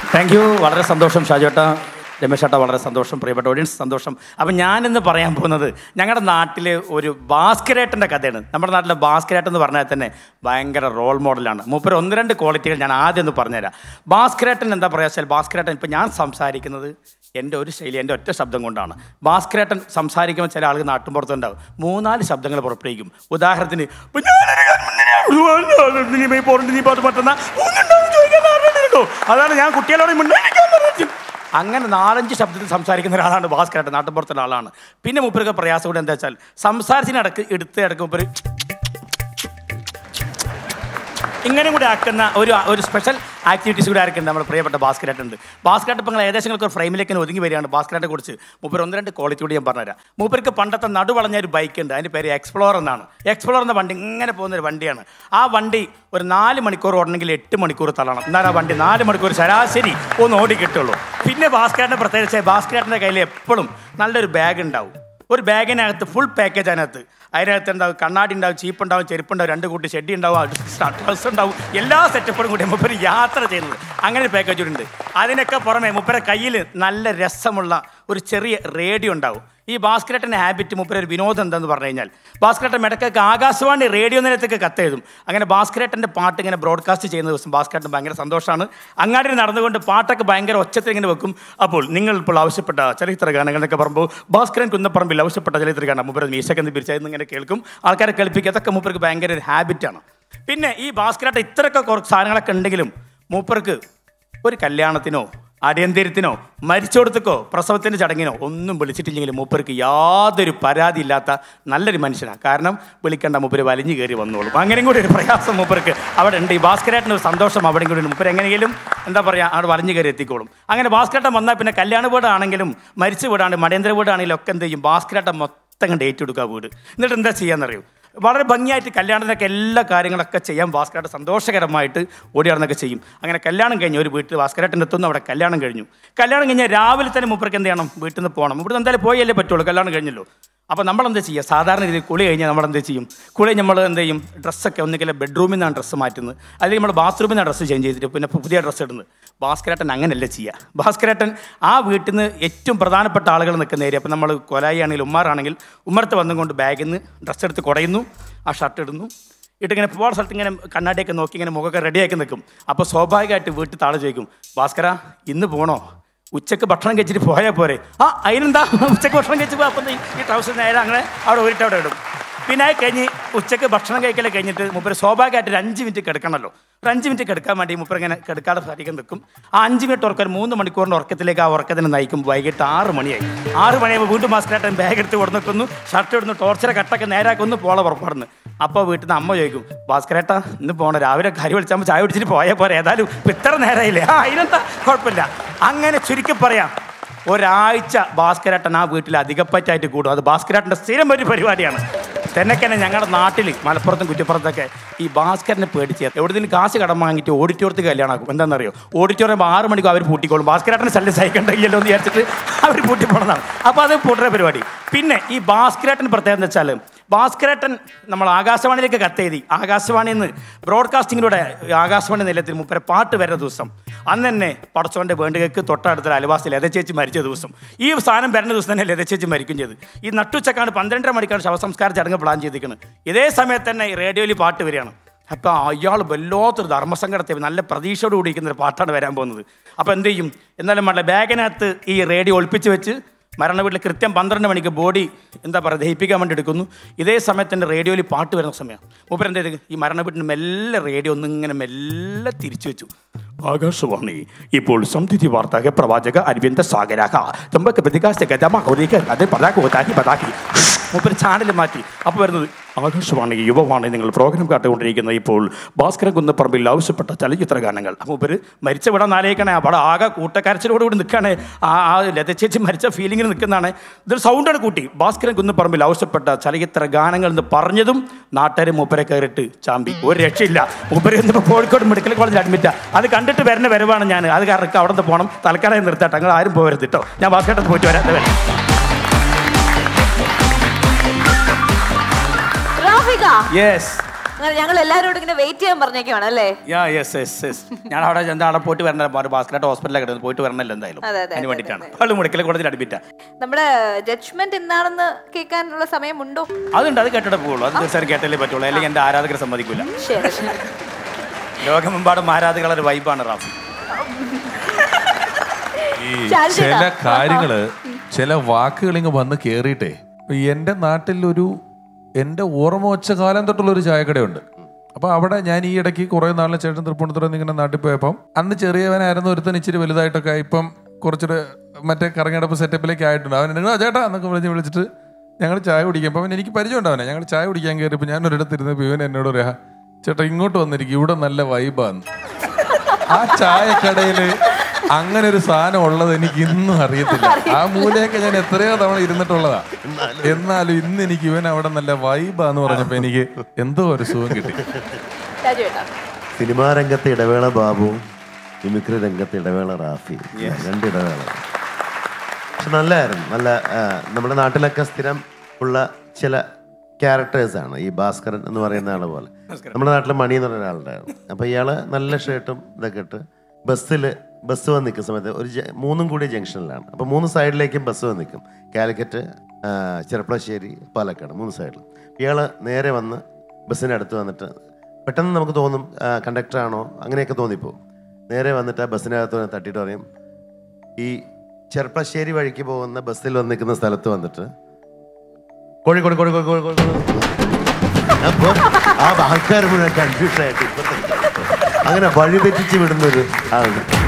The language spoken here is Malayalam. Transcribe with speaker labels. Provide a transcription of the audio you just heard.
Speaker 1: താങ്ക് യു വളരെ സന്തോഷം ഷാജോട്ട രമേശ് ചേട്ടാ വളരെ സന്തോഷം പ്രിയപ്പെട്ട ഓഡിയൻസ് സന്തോഷം അപ്പം ഞാനിന്ന് പറയാൻ പോകുന്നത് ഞങ്ങളുടെ നാട്ടിൽ ഒരു ഭാസ്കരേട്ടൻ്റെ കഥയാണ് നമ്മുടെ നാട്ടിലെ ഭാസ്കരേട്ടൻ എന്ന് പറഞ്ഞാൽ തന്നെ ഭയങ്കര റോൾ മോഡലാണ് മൂപ്പര് ഒന്ന് രണ്ട് ക്വാളിറ്റികൾ ഞാൻ ആദ്യം ഒന്ന് പറഞ്ഞുതരാം ഭാസ്കരേട്ടൻ എന്താ പറയുക വെച്ചാൽ ഭാസ്കരേട്ടൻ ഇപ്പം ഞാൻ സംസാരിക്കുന്നത് എൻ്റെ ഒരു ശൈലി എൻ്റെ ഒറ്റ ശബ്ദം കൊണ്ടാണ് ഭാസ്കരേട്ടൻ സംസാരിക്കുമ്പോൾ ചില ആളുകൾ നാട്ടുമ്പുറത്തുണ്ടാവും മൂന്നാല് ശബ്ദങ്ങൾ പുറപ്പെടുവിക്കും ഉദാഹരണത്തിന് "ഇപ്പൊ ഞാനൊരു കാര്യം നീ പോയി പോരണ്ട് നീ പോയിട്ട് മറ്റന്നാ ഒന്നുണ്ടാവും ചോദിക്കാൻ ആരുണ്ടോ അതാണ് ഞാൻ കുട്ടികളോട് മിണ്ടാതിരിക്കാൻ പറഞ്ഞത്. അങ്ങനെ നാലഞ്ച് ശബ്ദത്തിൽ സംസാരിക്കുന്ന ഒരാളാണ് ഭാസ്കരേട്ടൻ നാട്ടുമ്പുറത്തുള്ള ആളാണ് പിന്നെ മുപ്പരൊക്കെ പ്രയാസം കൂടെ എന്താ വെച്ചാൽ സംസാരിച്ചിനിടക്ക് എടുത്ത് ഇടക്ക് മുപ്പര് ഇങ്ങനെ കൂടി ആക്കുന്ന ഒരു ഒരു സ്പെഷ്യൽ ആക്ടിവിറ്റീസ് കൂടി ആർക്കുണ്ട് നമ്മുടെ പ്രിയപ്പെട്ട ഭാസ്കരേട്ടൻ ഉണ്ട് ഭാസ്കരേട്ടൻ ഇപ്പം നിങ്ങൾ ഏകദേശം നിങ്ങൾക്ക് ഒരു ഫ്രെയിമിലേക്ക് തന്നെ ഒതുങ്ങി വരികയാണ് ഭാസ്കരേട്ടെ കുറിച്ച് മൂപ്പർ ഒന്ന് രണ്ട് ക്വാളിറ്റി കൂടി ഞാൻ പറഞ്ഞുതരാം മൂപ്പർക്ക് പണ്ടത്തെ നടുവളഞ്ഞ ഒരു ബൈക്ക് ഉണ്ട് അതിൻ്റെ പേര് എക്സ്പ്ലോർ എന്നാണ് എക്സ്പ്ലോർ എന്ന വണ്ടി ഇങ്ങനെ പോകുന്ന ഒരു വണ്ടിയാണ് ആ വണ്ടി ഒരു നാല് മണിക്കൂർ ഓടണമെങ്കിൽ എട്ട് മണിക്കൂർ തള്ളണം എന്നാൽ ആ വണ്ടി നാല് മണിക്കൂർ ശരാശരി ഒന്ന് ഓടി കിട്ടുള്ളൂ പിന്നെ ഭാസ്കരേട്ടനെ പ്രത്യേകിച്ച് ഭാസ്കരേട്ടൻ്റെ കയ്യിൽ എപ്പോഴും നല്ലൊരു ബാഗ് ഉണ്ടാവും ഒരു ബാഗിനകത്ത് ഫുൾ പാക്കേജ് അതിനകത്ത് അതിനകത്ത് ഉണ്ടാവും കണ്ണാടി ഉണ്ടാവും ചീപ്പ് ഉണ്ടാവും ചെരുപ്പുണ്ടാവും രണ്ട് കൂട്ടി ഷെഡി ഉണ്ടാവും ഡ്രസ് ഉണ്ടാവും എല്ലാ സെറ്റപ്പോടും കൂടി മുപ്പര് യാത്ര ചെയ്യുന്നത് അങ്ങനെ ഒരു പാക്കേജ് ഉണ്ട് അതിനൊക്കെ പുറമെ മുപ്പരെ കയ്യിൽ നല്ല രസമുള്ള ഒരു ചെറിയ റേഡിയോ ഉണ്ടാവും ഈ ഭാസ്കരേട്ടൻ്റെ ഹാബിറ്റ് മുപ്പര ഒരു വിനോദം എന്താന്ന് പറഞ്ഞു കഴിഞ്ഞാൽ ഭാസ്കരേട്ടൻ ഇടയ്ക്കൊക്കെ ആകാശവാണി റേഡിയോ നിലത്തേക്ക് കത്തെഴുതും അങ്ങനെ ഭാസ്കരേട്ടൻ്റെ പാട്ട് ഇങ്ങനെ ബ്രോഡ്കാസ്റ്റ് ചെയ്യുന്ന ദിവസം ഭാസ്കരേട്ടൻ ഭയങ്കര സന്തോഷമാണ് അങ്ങാടി നടന്നുകൊണ്ട് പാട്ടൊക്കെ ഭയങ്കര ഒച്ചത്തിൽ ഇങ്ങനെ വെക്കും അപ്പോൾ നിങ്ങൾ ഇപ്പോൾ ആവശ്യപ്പെട്ട ചലച്ചിത്ര ഗാനങ്ങൾ എന്നൊക്കെ പറയുമ്പോൾ ഭാസ്കരൻ കുന്നപ്പറമ്പിൽ ആവശ്യപ്പെട്ട ചലച്ചിത്ര ഗാനം മുപ്പര മീശക്കെന്ന് പിരിച്ചായിരുന്നു ഇങ്ങനെ കേൾക്കും ആൾക്കാരെ കേൾപ്പിക്കുക അതൊക്കെ മൂപ്പർക്ക് ഭയങ്കര ഒരു ഹാബിറ്റാണ് പിന്നെ ഈ ഭാസ്കരേട്ടൻ ഇത്രയൊക്കെ കുറച്ച് സാധനങ്ങളൊക്കെ ഉണ്ടെങ്കിലും മൂപ്പർക്ക് ഒരു കല്യാണത്തിനോ അടിയന്തരത്തിനോ മരിച്ചോടത്തേക്കോ പ്രസവത്തിൻ്റെ ചടങ്ങിനോ ഒന്നും വിളിച്ചിട്ടില്ലെങ്കിലും മൂപ്പർക്ക് യാതൊരു പരാതി ഇല്ലാത്ത നല്ലൊരു മനുഷ്യനാണ് കാരണം വിളിക്കേണ്ട മൂപ്പര് വലിഞ്ഞു കയറി വന്നോളും അങ്ങനെയും കൂടി ഒരു പ്രയാസം മൂപ്പർക്ക് അവിടെ ഉണ്ട് ഈ ഭാസ്കരേട്ടന് ഒരു സന്തോഷം അവിടെയും കൂടി ഉണ്ട് മൂപ്പര് എങ്ങനെയെങ്കിലും എന്താ പറയുക അവിടെ വലിഞ്ഞു കയറി എത്തിക്കോളും അങ്ങനെ ഭാസ്കരേട്ടൻ വന്നാൽ പിന്നെ കല്യാണ വീടാണെങ്കിലും മരിച്ച വീടാണെങ്കിലും മടേന്ദ്ര വീടാണെങ്കിലും ഒക്കെ എന്ത് ചെയ്യും ഭാസ്കരേട്ടൻ മൊത്തം കണ്ട് ഏറ്റെടുക്കുക വീട് എന്നിട്ട് എന്താ ചെയ്യാന്നറിയോ വളരെ ഭംഗിയായിട്ട് കല്യാണത്തിനൊക്കെ എല്ലാ കാര്യങ്ങളൊക്കെ ചെയ്യാൻ ഭാസ്കരേട്ടൻ സന്തോഷകരമായിട്ട് ഓടി നടന്നൊക്കെ ചെയ്യും അങ്ങനെ കല്യാണം കഴിഞ്ഞു ഒരു വീട്ടിൽ ഭാസ്കരേട്ടൻ എത്തുന്നു അവിടെ കല്യാണം കഴിഞ്ഞു കല്യാണം കഴിഞ്ഞാൽ രാവിലെ തന്നെ മൂപ്പർക്ക് എന്ത് ചെയ്യണം വീട്ടിൽ നിന്ന് പോകണം ഇവിടുന്ന് എന്തായാലും പോയല്ലേ പറ്റുള്ളൂ കല്യാണം കഴിഞ്ഞല്ലോ അപ്പോൾ നമ്മൾ എന്താ ചെയ്യുക സാധാരണ രീതിയിൽ കുളി കഴിഞ്ഞാൽ നമ്മൾ എന്ത് ചെയ്യും കുളി നമ്മൾ എന്ത് ചെയ്യും ഡ്രസ്സൊക്കെ ഒന്നുകിൽ ബെഡ്റൂമിൽ നിന്നാണ് ഡ്രസ്സ് മാറ്റുന്നത് അല്ലെങ്കിൽ നമ്മൾ ബാത്റൂമിൽ നിന്നാണ് ഡ്രസ്സ് ചേഞ്ച് ചെയ്തിട്ട് പിന്നെ പുതിയ ഡ്രസ്സ് ഇടുന്നത് ഭാസ്കരേട്ടൻ അങ്ങനെയല്ല ചെയ്യുക ഭാസ്കരേട്ടൻ ആ വീട്ടിൽ നിന്ന് ഏറ്റവും പ്രധാനപ്പെട്ട ആളുകൾ നിൽക്കുന്ന ഏരിയ അപ്പോൾ നമ്മൾ കൊലായി ആണെങ്കിൽ ഉമ്മാറാണെങ്കിൽ ഉമ്മർത്ത് വന്നുകൊണ്ട് ബാഗിൽ നിന്ന് ഡ്രസ്സ് എടുത്ത് കുടയുന്നു ആ ഷർട്ട് ഇടുന്നു ഇട്ടിങ്ങനെ പോകാൻ സ്ഥലത്ത് ഇങ്ങനെ കണ്ണാടിയൊക്കെ നോക്കി ഇങ്ങനെ മുഖമൊക്കെ റെഡിയാക്കി നിൽക്കും അപ്പോൾ സ്വാഭാവികമായിട്ട് വീട്ടിൽ താഴെ ചോദിക്കും ഭാസ്കര ഇന്ന് പോണോ ഉച്ചക്ക് ഭക്ഷണം കഴിച്ചിട്ട് പോയാൽ പോരെ ആ അതിനെന്താ ഉച്ചക്ക് ഭക്ഷണം കഴിച്ച് പോയി അപ്പം ഈ ട്രൗസർ നേരെ അങ്ങനെ അവിടെ ഊരിട്ട് അവിടെ ഇടും പിന്നെ അത് കഴിഞ്ഞ് ഉച്ചക്ക് ഭക്ഷണം കഴിക്കലൊക്കെ കഴിഞ്ഞിട്ട് മുപ്പര് സ്വാഭാവികമായിട്ട് ഒരു അഞ്ച് മിനിറ്റ് കിടക്കണമല്ലോ ഒരു അഞ്ച് മിനിറ്റ് കിടക്കാൻ വേണ്ടി മുപ്പർ ഇങ്ങനെ കിടക്കാതെ സാധിക്കാൻ നിൽക്കും ആ അഞ്ച് മിനിറ്റ് ഉറക്കം ഒരു മൂന്ന് മണിക്കൂറിൻ്റെ ഉറക്കത്തിലേക്ക് ആ ഉറക്കത്തിന് നയിക്കും വൈകിട്ട് ആറ് മണിയായി ആറ് മണിയാകുമ്പോൾ വീണ്ടും മാസ്കരായിട്ട് ബാഗ് എടുത്ത് കൊടുത്ത് നിൽക്കുന്നു ഷർട്ട് ഇടുന്നു ടോർച്ചറെ കട്ടൊക്കെ നേരാക്കുന്നു പോള പുറപ്പെടുന്നു അപ്പോൾ വീട്ടിൽ നിന്ന് അമ്മ ചോദിക്കും ഭാസ്കരേട്ടാ ഇന്ന് പോകണം രാവിലെ കരി വിളിച്ചാൽ ചായ പിടിച്ചിട്ട് പോയാൽ പോരെ ഏതായാലും ഇപ്പം ഇത്ര നേരമായില്ലേ ആ അതിനെന്താ കുഴപ്പമില്ല അങ്ങനെ ചുരുക്കി പറയാം ഒരാഴ്ച ഭാസ്കരേട്ടൻ ആ വീട്ടിൽ അധികപ്പറ്റായിട്ട് കൂടും അത് ഭാസ്കരേട്ടൻ്റെ സ്ഥിരം ഒരു പരിപാടിയാണ് തന്നെക്കന്നെ ഞങ്ങളുടെ നാട്ടിൽ മലപ്പുറത്തും കുറ്റിപ്പുറത്തൊക്കെ ഈ ഭാസ്കരനെ പേടിച്ച് എവിടെയെങ്കിലും കാശ് കടം വാങ്ങിയിട്ട് ഓഡിറ്റോറിയത്തിൽ കല്യാണമാക്കും എന്താണെന്നറിയോ ഓഡിറ്റോറിയം ആറ് മണിക്ക് അവർ പൂട്ടിക്കോളും ഭാസ്കരേട്ടനെ ശല്യം സഹിക്കണ്ടല്ലോ എന്ന് വിചാരിച്ചിട്ട് അവർ പൂട്ടിപ്പോണതാണ് അപ്പോൾ അത് പൂട്ടുന്ന പരിപാടി പിന്നെ ഈ ഭാസ്കരേട്ടൻ പ്രത്യേകത എന്ന് വെച്ചാൽ ഭാസ്കരേട്ടൻ നമ്മൾ ആകാശവാണിയിലേക്ക് കത്തെഴുതി ആകാശവാണിയിൽ നിന്ന് ബ്രോഡ്കാസ്റ്റിങ്ങിലൂടെ ആകാശവാണി നിലയത്തിൽ മുപ്പരെ പാട്ട് വരുന്ന ദിവസം അന്ന് തന്നെ പടച്ചോൻ്റെ വേണ്ടുകൾക്ക് തൊട്ടടുത്ത അലവാസി ലതച്ചേച്ചി മരിച്ച ദിവസം ഈ സാധനം വരുന്ന ദിവസം തന്നെ ലതച്ചേച്ചി മരിക്കും ചെയ്ത് ഈ നട്ടുച്ചക്കാണ് പന്ത്രണ്ടര മണിക്കാണ് ശവസംസ്കാര ചടങ്ങ് പ്ലാൻ ചെയ്തിരിക്കുന്നത് ഇതേ സമയത്ത് തന്നെ ഈ റേഡിയോയിൽ പാട്ട് വരികയാണ് അപ്പോൾ അയാൾ വല്ലാത്തൊരു ധർമ്മസങ്കടത്തെ നല്ല പ്രതീക്ഷയോട് കൂടിയിരിക്കുന്ന ഒരു പാട്ടാണ് വരാൻ പോകുന്നത് അപ്പോൾ എന്ത് ചെയ്യും എന്നാലും വേണ്ട ബാഗിനകത്ത് ഈ റേഡിയോ ഒളിപ്പിച്ച് വെച്ച് മരണ വീട്ടിൽ കൃത്യം പന്ത്രണ്ട് മണിക്ക് ബോഡി എന്താ പറയുക ദഹിപ്പിക്കാൻ വേണ്ടി എടുക്കുന്നു ഇതേ സമയത്ത് തന്നെ റേഡിയോയിൽ പാട്ട് വരുന്ന സമയം മൂപ്പർ എന്ത് ചെയ്ത് ഈ മരണ വീട്ടിന് മെല്ലെ റേഡിയോ ഒന്ന് ഇങ്ങനെ മെല്ലെ തിരിച്ചു വെച്ചു ആകാശവാണി ഇപ്പോൾ സംതിഥി വാർത്താക പ്രവാചക അരവിന്ദ സാഗരാക തുമ്പക്ക് പ്രതികാശ ഗതമ ഒരിക്കൽ അത് പതാക്കി പതാക്കി പതാക്കി മൂപ്പര് ചാനൽ മാറ്റി അപ്പോൾ വരുന്നത് ആകാശവാണി യുവവാണി നിങ്ങൾ പ്രോഗ്രാം കാട്ടുകൊണ്ടിരിക്കുന്ന ഇപ്പോൾ ഭാസ്കരൻ കുന്നപ്പറമ്പിൽ ആവശ്യപ്പെട്ട ചലച്ചിത്ര ഗാനങ്ങൾ അപ്പോൾ മൂപ്പര് മരിച്ച ഇവിടെ നാലേക്കണേ അവിടെ ആകെ കൂട്ടക്കരച്ചിലോട് കൂടി നിൽക്കുകയാണ് ആ ആ ലതച്ചേച്ചി മരിച്ച ഫീലിങ്ങിൽ നിൽക്കുന്നതാണ് ഇതൊരു സൗണ്ടാണ് കൂട്ടി ഭാസ്കരൻ കുന്നപ്പറമ്പിൽ ആവശ്യപ്പെട്ട ചലച്ചിത്ര ഗാനങ്ങൾ എന്ന് പറഞ്ഞതും നാട്ടുകാർ മൂപ്പരെ കയറിയിട്ട് ചാമ്പി ഒരു രക്ഷയില്ല മൂപ്പര് ഇന്നിപ്പോൾ കോഴിക്കോട് മെഡിക്കൽ കോളേജിൽ അഡ്മിറ്റാ അത് കണ്ടിട്ട് വരുന്ന വരവാണ് ഞാൻ അത് കാരണം അവിടെ നിന്ന് പോകണം തൽക്കാലം നിർത്താട്ടെ നിങ്ങൾ ആരും പോകരുത് കേട്ടോ ഞാൻ ഭാസ്കരത്ത് പോയിട്ട് വരാം ദേ വരാം
Speaker 2: റാഫിക
Speaker 1: യെസ്
Speaker 2: അങ്ങനെ ഞങ്ങൾ എല്ലാവരോടും ഇങ്ങനെ വെയിറ്റ് ചെയ്യാൻ പറഞ്ഞേക്കുവാണ് അല്ലേ
Speaker 1: യാ യെസ് യെസ് യെസ് ഞാൻ അവിടെ ചെന്ന് അവിടെ പോയിട്ട് വരണ ഭാസ്കരായിട്ട് ഹോസ്പിറ്റലിൽ കിടന്നു പോയിട്ട് വരണല്ലോ എന്തായാലും
Speaker 2: അതെ, അതെ,
Speaker 1: അതിന്
Speaker 2: അതെ,
Speaker 1: വേണ്ടിയിട്ടാണ് ആള് മുടക്കൽ കോടതിയിൽ അഡ്മിറ്റാ
Speaker 2: നമ്മുടെ ജഡ്ജ്മെന്റ് എന്താണെന്ന് കേൾക്കാനുള്ള സമയമുണ്ടോ
Speaker 1: അതുണ്ട് അത് കേട്ടിട്ടേ പോകുള്ളൂ അത് തീർച്ചയായും കേട്ടല്ലേ പറ്റുള്ളൂ അല്ലെങ്കിൽ എൻ്റെ ആരാധകരെ സമ്മതിക്കില്ല
Speaker 2: ശരി ശരി
Speaker 1: ലോകമെമ്പാടും ആരാധകരുടെ ഒരു വൈബാണ് റാഫി
Speaker 3: ഈ
Speaker 2: ചാരു
Speaker 3: ചില
Speaker 2: ചേട്ടാ.
Speaker 3: കാര്യങ്ങള് ചില വാക്കുകൾ ഇങ്ങ് വന്ന് കേറിയിട്ടേ എന്റെ നാട്ടിൽ ഒരു എന്റെ ഓർമ്മ വച്ച കാലം തൊട്ടുള്ള ഒരു ചായക്കടയുണ്ട് അപ്പൊ അവിടെ ഞാൻ ഈ ഇടയ്ക്ക് കുറെ നാളിന് ചേട്ടൻ തൃപ്പൂണിത്തുറ ഇങ്ങനെ നാട്ടിൽ പോയപ്പം അന്ന് ചെറിയവനായിരുന്നു ഒരുത്തൻ ഇച്ചിരി വലുതായിട്ടൊക്കെ ആയി. ഇപ്പം കുറച്ചൊരു മറ്റേ കറങ്ങടപ്പ് സെറ്റപ്പിലേക്ക് ആയിട്ടുണ്ട് അവൻ നിങ്ങൾ ചേട്ടാ എന്നൊക്കെ വിളിച്ച് വിളിച്ചിട്ട് ഞങ്ങൾ ചായ കുടിക്കാം അപ്പം എനിക്ക് പരിചയം ഉണ്ടാവനെ ഞങ്ങൾ ചായ കുടിക്കാൻ കയറിയപ്പോൾ ഞാൻ ഒരിടത്ത് ഇരുന്നപ്പോൾ ഇവൻ എന്നോട് പറയാ ചേട്ടാ ഇങ്ങോട്ട് വന്നിരിക്കും ഇവിടെ നല്ല വൈബാന്ന് ആ ചായക്കടയില് അങ്ങനെ ഒരു സാധനം ഉള്ളത് എനിക്ക് ഇന്നും അറിയത്തില്ല ആ മൂലയൊക്കെ ഞാൻ എത്രയോ തവണ ഇരുന്നിട്ടുള്ളതാ എന്നാലും ഇന്ന് എനിക്ക് ഇവൻ അവിടെ നല്ല വൈബാന്ന് പറഞ്ഞപ്പോ എനിക്ക് എന്തോ ഒരു സുഖം കിട്ടി
Speaker 2: രാജു ചേട്ടാ
Speaker 4: സിനിമാ രംഗത്തെ ഇടവേള ബാബു മിമിക്രി രംഗത്തെ ഇടവേള റാഫി രണ്ട് ഇടവേള പക്ഷെ നല്ലതായിരുന്നു നല്ല ആ, നമ്മുടെ നാട്ടിലൊക്കെ സ്ഥിരം ഉള്ള ചില ക്യാരക്ടേഴ്സാണ് ഈ ഭാസ്കരൻ എന്ന് പറയുന്ന ആളെ പോലെ നമ്മുടെ നാട്ടിൽ മണി എന്ന് പറയുന്ന ആളുണ്ടായിരുന്നു അപ്പോൾ ഇയാൾ നല്ല ഷർട്ടും ഇതൊക്കെ ഇട്ട് ബസ്സിൽ ബസ് വന്ന് നിൽക്കുന്ന സമയത്ത് ഒരു ജ- മൂന്നും കൂടി ജംഗ്ഷനിലാണ് അപ്പോൾ മൂന്ന് സൈഡിലേക്കും ബസ് വന്ന് നിൽക്കും കാലിക്കറ്റ് ആ, ചെർപ്പളശ്ശേരി പാലക്കാട് മൂന്ന് സൈഡിൽ ഇയാൾ നേരെ വന്ന് ബസ്സിൻ്റെ അടുത്ത് വന്നിട്ട് പെട്ടെന്ന് നമുക്ക് തോന്നും കണ്ടക്ടറാണോ അങ്ങനെയൊക്കെ തോന്നിപ്പോവും നേരെ വന്നിട്ട് ആ ബസ്സിനകത്ത് വന്ന് തട്ടിയിട്ട് പറയും ഈ ചെർപ്പശ്ശേരി വഴിക്ക് പോകുന്ന ബസ്സിൽ വന്ന് നിൽക്കുന്ന സ്ഥലത്ത് വന്നിട്ട് കോഴിക്കോട് കോഴിക്കോട് കോഴിക്കോട് അപ്പോൾ ആ ആൾക്കാർ മുഴുവൻ കൺഫ്യൂഷൻ ആയിട്ട് ഇപ്പത്തെ അങ്ങനെ വഴി തെറ്റിച്ച് വിടുന്നൊരു ആളുണ്ട്